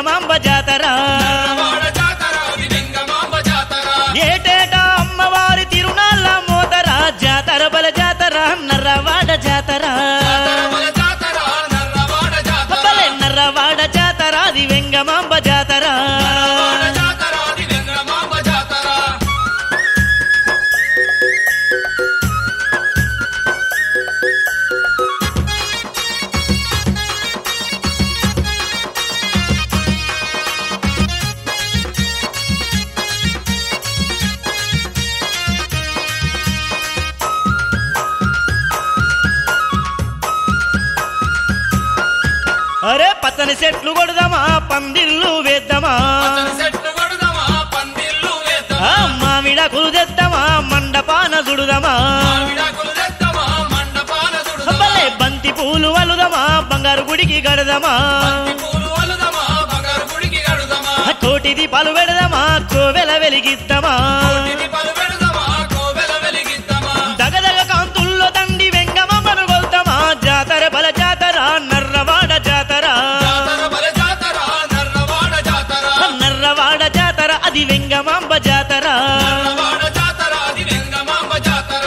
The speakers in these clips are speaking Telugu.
వెంగమాంబ జాతర వాడ జాతర అది వెంగమాంబ జాతర ఏటేటా అమ్మవారి తిరునాళ్ళ మోతర జాతర బల జాతర నర్రవాడ జాతర జాతరమల జాతర నర్రవాడ జాతర బలే నర్రవాడ జాతర అది వెంగమాంబ జాతర వాడ జాతర అది వెంగమాంబ జాతర అరే పచ్చని చెట్లు కొడదామా పందిళ్ళు వేద్దామా అతని చెట్లు కొడదామా పందిళ్ళు వేద్దామా ఆ, మామిడాకులు తెద్దామా మండపాన చుడుదామా విడాకులు తెద్దామా మండపాల చుడుదామా బలే బంతి పూలు వలుదామా బంగారు గుడికి గడదామా బంతి పూలు వలుదామా బంగారు గుడికి కడుదామా కోటి దీపాలు పెడదామా కోవెల వెలిగిద్దామా ఇది పలు పెడదామా కోవెల వెలిగిద్దామా దగదగ కాంతుల్లో దండి వెంగమ్మను కొల్తామా జాతర బల జాతర నర్రవాడ జాతర జాతర బల జాతర నర్రవాడ జాతర నర్రవాడ జాతర అది వెంగమాంబ జాతర నర్రవాడ జాతర అది వెంగమాంబ జాతర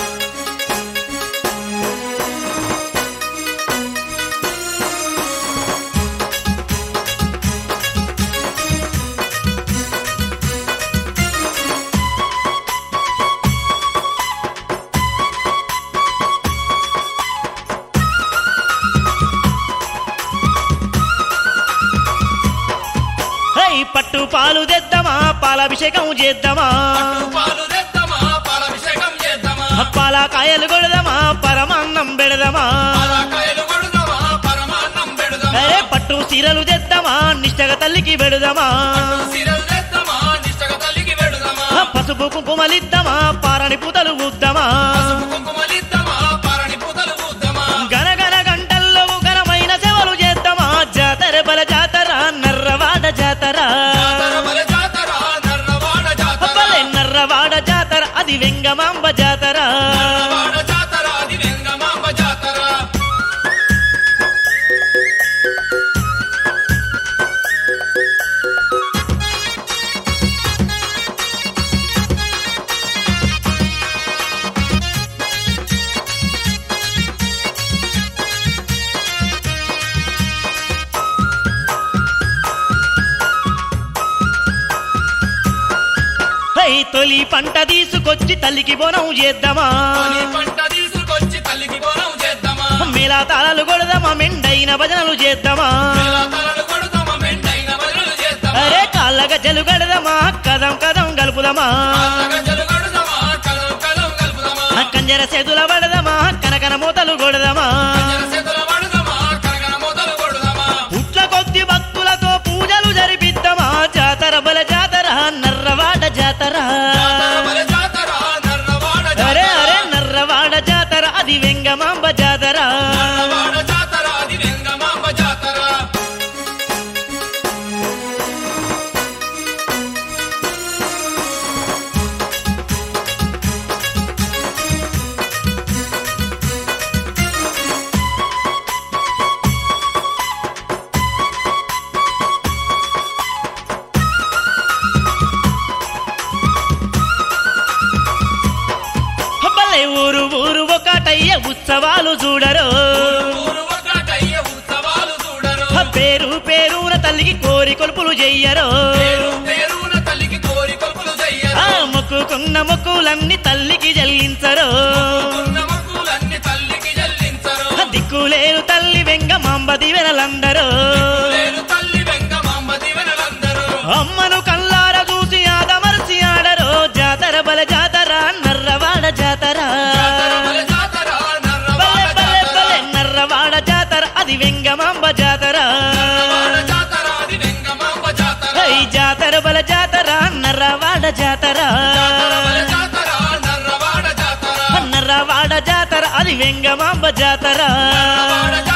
హై పట్టు పాలు తెద్దామా పాలాభిషేకం చేద్దామా పాలు తెద్దామా పాలాభిషేకం చేద్దామా పాల కాయలు కొడదామా పరమాన్నం పెడదామా పాలకాయలు కొడదామా పరమాన్నం పెడదామా అరే పట్టు చీరలు తెద్దామా నిష్టగా తల్లికి పెడదామా సిరలు తెద్దామా నిష్టగా తల్లికి పెడదామా పసుపు కుంకుమలిద్దామా పారని పూతలు ఊద్దామా పసుపు కుంకుమలిద్దామా పారని పూతలు పూద్దామా గనగన గంటల్లో ఘనమైన సేవలు చేద్దామా జాతర బల జాతర నర్రవాడ జాతర జాతర బల జాతర నర్రవాడ జాతర బలే నర్రవాడ జాతర అది వెంగమాంబ జాతర నర్రవాడ జాతర అది వెంగమాంబ జాతర హై తొలి పంట తీసుకొచ్చి తల్లికి బోనం చేద్దామా తొలి పంట తీసుకొచ్చి తల్లికి బోనం చేద్దామా మేళా తాళాలు కొడదామా మెండైన భజనలు చేద్దామా వేల తలలు కొడదామా మెండైన బదులు చేద్దామా అరే కాళ్ళ గజ్జలు గడదామా కదం కదం గలుపుదామా గజలు కొడదామా కలం కలం కలుపుదామా కంజర చేతుల పడదామా కనకన మూతలు కొడదామా చేతుల పడదామా కరగన మొదలు కొడదామా పుట్ల కొద్ది భక్తులతో పూజలు జరిపిద్దామా జాతర బల జాతర నర్రవాడ జాతర జాతర బల జాతర నర్రవాడ అరే జాతర అరే నర్రవాడ జాతర అది వెంగమాంబ జాతర నర్రవాడ జాతర అది వెంగమాంబ జాతర బలే ఊరు ఊరు ఒకటయ్య ఉత్సవాలు చూడరు ఊరు ఒకటయ్యే ఉత్సవాలు చూడరు పేరు పేరున తల్లికి కోరి కొలుపులు చెయ్యరు పేరు పేరున తల్లికి కోరి కొలుపులు చెయ్యరు ఆ మొక్కుకున్న మొక్కులన్నీ తల్లికి జల్లించరు ఉన్న మొక్కులన్నీ తల్లికి జల్లించరు దిక్కులేరు తల్లి వెంగమాంబ దివెనలందరూ లేరు తల్లి వెంగమాంబ దివెనలందరూ అమ్మను కల్లార చూసి ఆదమర్చి ఆడరు జాతర బల జాతర నర్రవాడ జాతర జాతర బల జాతర నర్రవాడ బలే బలే జాతర బలే నర్రవాడ జాతర అది వెంగమాంబ జాతర నర్రవాడ జాతర అది వెంగమాంబ జాతర ఈ జాతర బల జాతర నర్రవాడ జాతర జాతర బల జాతర నర్రవాడ జాతర నర్రవాడ జాతర అది వెంగమాంబ జాతర నర్రవాడ జాతర